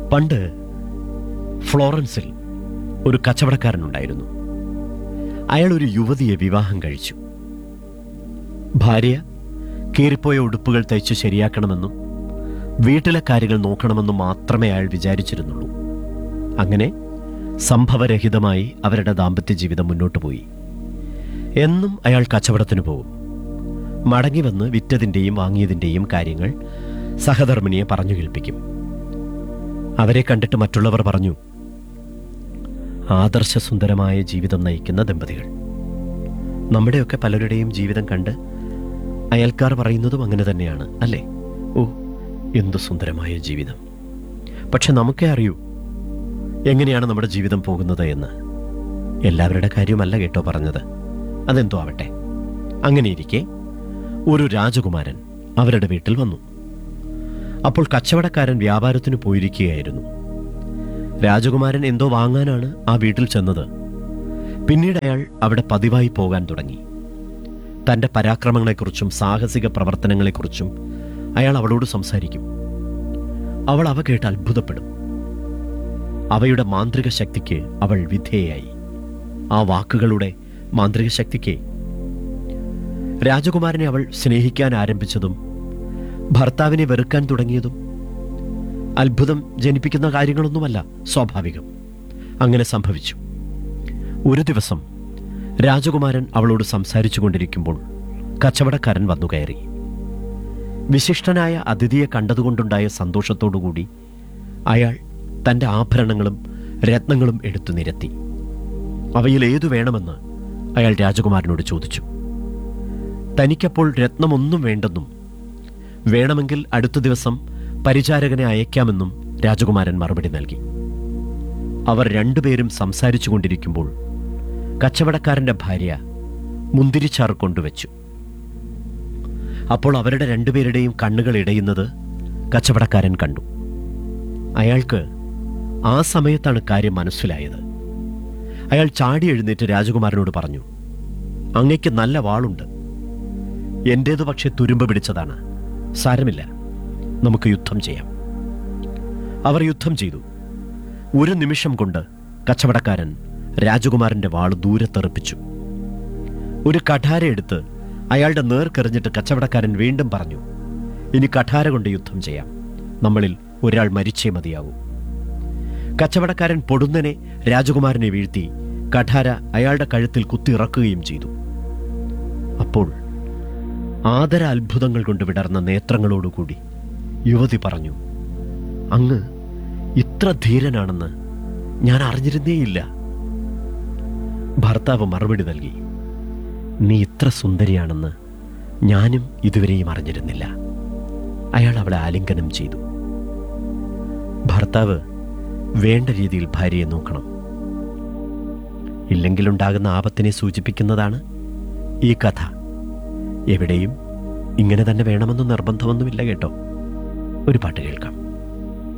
പണ്ട് ഫ്ലോറൻസിൽ ഒരു കച്ചവടക്കാരനുണ്ടായിരുന്നു അയാൾ ഒരു യുവതിയെ വിവാഹം കഴിച്ചു ഭാര്യ കീറിപ്പോയ ഉടുപ്പുകൾ തയ്ച്ചു ശരിയാക്കണമെന്നും വീട്ടിലെ കാര്യങ്ങൾ നോക്കണമെന്നും മാത്രമേ അയാൾ വിചാരിച്ചിരുന്നുള്ളൂ അങ്ങനെ സംഭവരഹിതമായി അവരുടെ ദാമ്പത്യ ജീവിതം മുന്നോട്ട് പോയി എന്നും അയാൾ കച്ചവടത്തിന് പോകും മടങ്ങി വന്ന് വിറ്റതിൻ്റെയും വാങ്ങിയതിൻ്റെയും കാര്യങ്ങൾ സഹധർമ്മിണിയെ പറഞ്ഞു കേൾപ്പിക്കും അവരെ കണ്ടിട്ട് മറ്റുള്ളവർ പറഞ്ഞു ആദർശസുന്ദരമായ ജീവിതം നയിക്കുന്ന ദമ്പതികൾ നമ്മുടെയൊക്കെ പലരുടെയും ജീവിതം കണ്ട് അയൽക്കാർ പറയുന്നതും അങ്ങനെ തന്നെയാണ് അല്ലേ ഓ എന്തു സുന്ദരമായ ജീവിതം പക്ഷെ നമുക്കേ അറിയൂ എങ്ങനെയാണ് നമ്മുടെ ജീവിതം പോകുന്നത് എന്ന് എല്ലാവരുടെ കാര്യമല്ല കേട്ടോ പറഞ്ഞത് അതെന്തോ ആവട്ടെ അങ്ങനെയിരിക്കെ ഒരു രാജകുമാരൻ അവരുടെ വീട്ടിൽ വന്നു അപ്പോൾ കച്ചവടക്കാരൻ വ്യാപാരത്തിന് പോയിരിക്കുകയായിരുന്നു രാജകുമാരൻ എന്തോ വാങ്ങാനാണ് ആ വീട്ടിൽ ചെന്നത് പിന്നീട് അയാൾ അവിടെ പതിവായി പോകാൻ തുടങ്ങി തന്റെ പരാക്രമങ്ങളെക്കുറിച്ചും സാഹസിക പ്രവർത്തനങ്ങളെക്കുറിച്ചും അയാൾ അവളോട് സംസാരിക്കും അവൾ അവ കേട്ട് അത്ഭുതപ്പെടും അവയുടെ മാന്ത്രിക ശക്തിക്ക് അവൾ വിധേയായി ആ വാക്കുകളുടെ മാന്ത്രിക ശക്തിക്ക് രാജകുമാരനെ അവൾ സ്നേഹിക്കാൻ ആരംഭിച്ചതും ഭർത്താവിനെ വെറുക്കാൻ തുടങ്ങിയതും അത്ഭുതം ജനിപ്പിക്കുന്ന കാര്യങ്ങളൊന്നുമല്ല സ്വാഭാവികം അങ്ങനെ സംഭവിച്ചു ഒരു ദിവസം രാജകുമാരൻ അവളോട് സംസാരിച്ചു കൊണ്ടിരിക്കുമ്പോൾ കച്ചവടക്കാരൻ വന്നു കയറി വിശിഷ്ടനായ അതിഥിയെ കണ്ടതുകൊണ്ടുണ്ടായ സന്തോഷത്തോടുകൂടി അയാൾ തൻ്റെ ആഭരണങ്ങളും രത്നങ്ങളും എടുത്തു നിരത്തി അവയിൽ ഏതു വേണമെന്ന് അയാൾ രാജകുമാരനോട് ചോദിച്ചു തനിക്കപ്പോൾ രത്നമൊന്നും വേണ്ടെന്നും വേണമെങ്കിൽ അടുത്ത ദിവസം പരിചാരകനെ അയക്കാമെന്നും രാജകുമാരൻ മറുപടി നൽകി അവർ രണ്ടുപേരും സംസാരിച്ചു കൊണ്ടിരിക്കുമ്പോൾ കച്ചവടക്കാരന്റെ ഭാര്യ മുന്തിരിച്ചാറ് കൊണ്ടുവച്ചു അപ്പോൾ അവരുടെ രണ്ടുപേരുടെയും കണ്ണുകൾ ഇടയുന്നത് കച്ചവടക്കാരൻ കണ്ടു അയാൾക്ക് ആ സമയത്താണ് കാര്യം മനസ്സിലായത് അയാൾ ചാടി എഴുന്നേറ്റ് രാജകുമാരനോട് പറഞ്ഞു അങ്ങയ്ക്ക് നല്ല വാളുണ്ട് എന്റേത് പക്ഷെ തുരുമ്പ് പിടിച്ചതാണ് സാരമില്ല നമുക്ക് യുദ്ധം ചെയ്യാം അവർ യുദ്ധം ചെയ്തു ഒരു നിമിഷം കൊണ്ട് കച്ചവടക്കാരൻ രാജകുമാരന്റെ വാൾ ദൂരെ തെറിപ്പിച്ചു ഒരു കഠാര എടുത്ത് അയാളുടെ നേർക്കെറിഞ്ഞിട്ട് കച്ചവടക്കാരൻ വീണ്ടും പറഞ്ഞു ഇനി കഠാര കൊണ്ട് യുദ്ധം ചെയ്യാം നമ്മളിൽ ഒരാൾ മരിച്ചേ മതിയാവൂ കച്ചവടക്കാരൻ പൊടുന്നനെ രാജകുമാരനെ വീഴ്ത്തി കഠാര അയാളുടെ കഴുത്തിൽ കുത്തിയിറക്കുകയും ചെയ്തു അപ്പോൾ ആദര അത്ഭുതങ്ങൾ കൊണ്ട് വിടർന്ന നേത്രങ്ങളോടുകൂടി യുവതി പറഞ്ഞു അങ്ങ് ഇത്ര ധീരനാണെന്ന് ഞാൻ അറിഞ്ഞിരുന്നേയില്ല ഭർത്താവ് മറുപടി നൽകി നീ ഇത്ര സുന്ദരിയാണെന്ന് ഞാനും ഇതുവരെയും അറിഞ്ഞിരുന്നില്ല അയാൾ അവളെ ആലിംഗനം ചെയ്തു ഭർത്താവ് വേണ്ട രീതിയിൽ ഭാര്യയെ നോക്കണം ഇല്ലെങ്കിലുണ്ടാകുന്ന ആപത്തിനെ സൂചിപ്പിക്കുന്നതാണ് ഈ കഥ എവിടെയും ഇങ്ങനെ തന്നെ വേണമെന്ന് നിർബന്ധമൊന്നുമില്ല കേട്ടോ ഒരു പാട്ട് കേൾക്കാം